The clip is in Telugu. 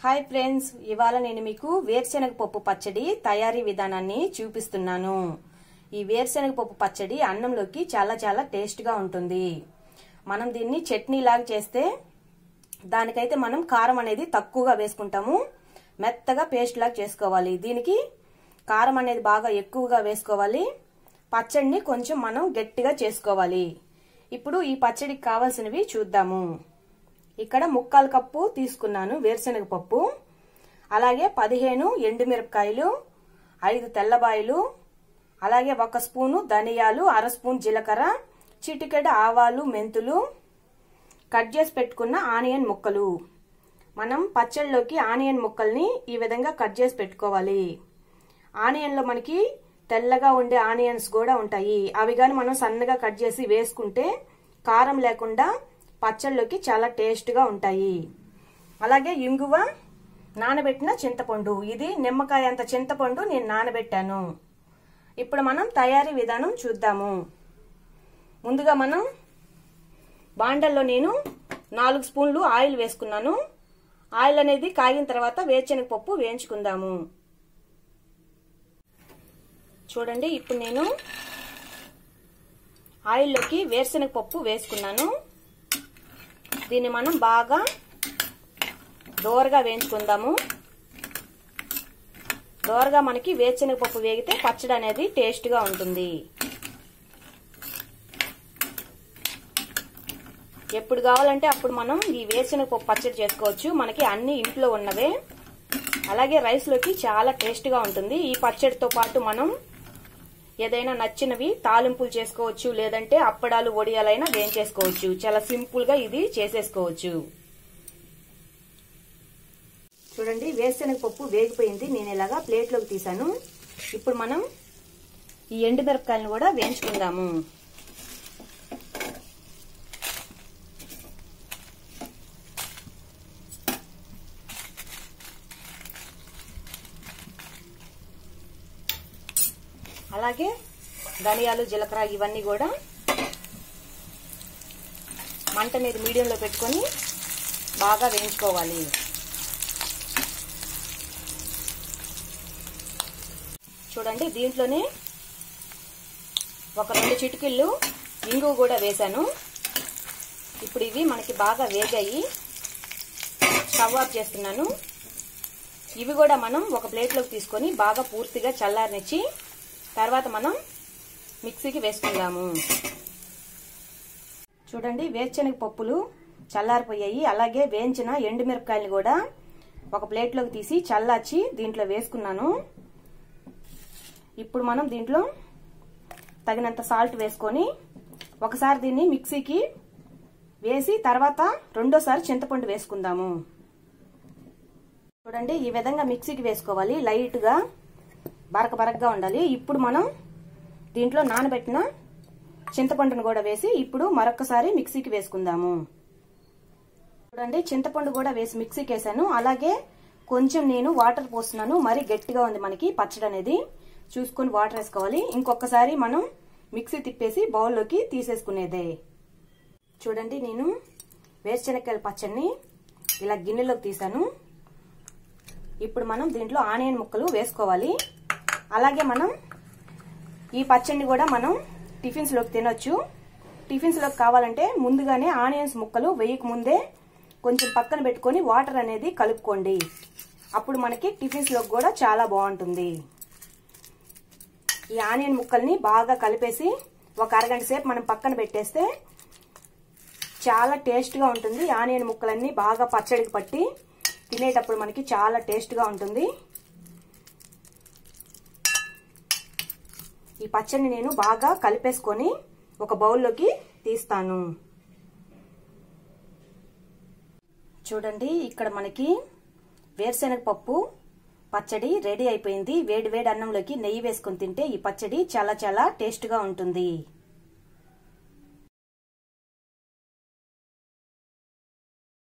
హాయ్ ఫ్రెండ్స్ ఇవాళ నేను మీకు వేరుశనగ పప్పు పచ్చడి తయారీ విధానాన్ని చూపిస్తున్నాను ఈ వేరుశనగ పప్పు పచ్చడి అన్నంలోకి చాలా చాలా టేస్ట్గా ఉంటుంది మనం దీన్ని చట్నీ లాగా చేస్తే దానికైతే మనం కారం అనేది తక్కువగా వేసుకుంటాము మెత్తగా పేస్ట్ లాగా చేసుకోవాలి దీనికి కారం అనేది బాగా ఎక్కువగా వేసుకోవాలి పచ్చడిని కొంచెం మనం గట్టిగా చేసుకోవాలి ఇప్పుడు ఈ పచ్చడికి కావాల్సినవి చూద్దాము ఇక్కడ ముక్కాలు కప్పు తీసుకున్నాను వేరుశనగ పప్పు అలాగే పదిహేను ఎండుమిరపకాయలు ఐదు తెల్లబాయలు అలాగే ఒక స్పూను ధనియాలు అర స్పూన్ జీలకర్ర చిటికెడ ఆవాలు మెంతులు కట్ చేసి పెట్టుకున్న ఆనియన్ ముక్కలు మనం పచ్చళ్ళలోకి ఆనియన్ ముక్కల్ని ఈ విధంగా కట్ చేసి పెట్టుకోవాలి ఆనియన్లో మనకి తెల్లగా ఉండే ఆనియన్స్ కూడా ఉంటాయి అవి కానీ మనం సన్నగా కట్ చేసి వేసుకుంటే కారం లేకుండా పచ్చళ్ళలోకి చాలా టేస్ట్గా ఉంటాయి అలాగే ఇంగువ నానబెట్టిన చింతపండు ఇది నిమ్మకాయ అంత చింతపండు నేను నానబెట్టాను ఇప్పుడు మనం తయారీ విధానం చూద్దాము ముందుగా మనం బాండల్లో నేను నాలుగు స్పూన్లు ఆయిల్ వేసుకున్నాను ఆయిల్ అనేది కాగిన తర్వాత వేరుశనగ పప్పు వేయించుకుందాము చూడండి ఇప్పుడు నేను ఆయిల్లోకి వేరుశనగ పప్పు వేసుకున్నాను దీన్ని మనం బాగా దోరగా వేయించుకుందాము దోరగా మనకి వేరుశనగ పప్పు వేగితే పచ్చడి అనేది టేస్ట్గా ఉంటుంది ఎప్పుడు కావాలంటే అప్పుడు మనం ఈ వేరుశనగ పప్పు పచ్చడి చేసుకోవచ్చు మనకి అన్ని ఇంట్లో ఉన్నవే అలాగే రైస్లోకి చాలా టేస్ట్గా ఉంటుంది ఈ పచ్చడితో పాటు మనం ఏదైనా నచ్చినవి తాలింపులు చేసుకోవచ్చు లేదంటే అప్పడాలు వడియాలైనా వేయించేసుకోవచ్చు చాలా సింపుల్ గా ఇది చేసేసుకోవచ్చు చూడండి వేరుశనగ పప్పు వేగిపోయింది నేను ఇలాగా ప్లేట్లోకి తీసాను ఇప్పుడు మనం ఈ ఎండుమిరపకాయలను కూడా వేయించుకుందాము అలాగే ధనియాలు జీలకర్ర ఇవన్నీ కూడా మంట మీద మీడియంలో పెట్టుకొని బాగా వేయించుకోవాలి చూడండి దీంట్లోనే ఒక రెండు చిటికిళ్ళు ఇంగు కూడా వేశాను ఇప్పుడు ఇవి మనకి బాగా వేగాయి స్టవ్ ఆఫ్ చేస్తున్నాను ఇవి కూడా మనం ఒక ప్లేట్లోకి తీసుకొని బాగా పూర్తిగా చల్లారనిచ్చి తర్వాత మనం మిక్సీకి వేసుకుందాము చూడండి వేరుశనగ పప్పులు చల్లారిపోయాయి అలాగే వేయించిన ఎండుమిరపకాయలు కూడా ఒక ప్లేట్లోకి తీసి చల్లార్చి దీంట్లో వేసుకున్నాను ఇప్పుడు మనం దీంట్లో తగినంత సాల్ట్ వేసుకొని ఒకసారి దీన్ని మిక్సీకి వేసి తర్వాత రెండోసారి చింతపండు వేసుకుందాము చూడండి ఈ విధంగా మిక్సీకి వేసుకోవాలి లైట్గా బరక బరకగా ఉండాలి ఇప్పుడు మనం దీంట్లో నానబెట్టిన చింతపండును కూడా వేసి ఇప్పుడు మరొకసారి మిక్సీకి వేసుకుందాము చూడండి చింతపండు కూడా వేసి మిక్సీకి వేసాను అలాగే కొంచెం నేను వాటర్ పోస్తున్నాను మరీ గట్టిగా ఉంది మనకి పచ్చడి అనేది చూసుకొని వాటర్ వేసుకోవాలి ఇంకొకసారి మనం మిక్సీ తిప్పేసి బౌల్లోకి తీసేసుకునేదే చూడండి నేను వేరుశనక్కాయల పచ్చడిని ఇలా గిన్నెలోకి తీసాను ఇప్పుడు మనం దీంట్లో ఆనియన్ ముక్కలు వేసుకోవాలి అలాగే మనం ఈ పచ్చడిని కూడా మనం టిఫిన్స్లోకి తినొచ్చు టిఫిన్స్లోకి కావాలంటే ముందుగానే ఆనియన్స్ ముక్కలు వేయక ముందే కొంచెం పక్కన పెట్టుకొని వాటర్ అనేది కలుపుకోండి అప్పుడు మనకి టిఫిన్స్లోకి కూడా చాలా బాగుంటుంది ఈ ఆనియన్ ముక్కల్ని బాగా కలిపేసి ఒక అరగంట సేపు మనం పక్కన పెట్టేస్తే చాలా టేస్ట్గా ఉంటుంది ఆనియన్ ముక్కలన్నీ బాగా పచ్చడికి పట్టి తినేటప్పుడు మనకి చాలా టేస్ట్గా ఉంటుంది ఈ పచ్చడిని నేను బాగా కలిపేసుకొని ఒక బౌల్లోకి తీస్తాను చూడండి ఇక్కడ మనకి వేరుశనగ పప్పు పచ్చడి రెడీ అయిపోయింది వేడి వేడి అన్నంలోకి నెయ్యి వేసుకొని తింటే ఈ పచ్చడి చాలా చాలా టేస్ట్గా ఉంటుంది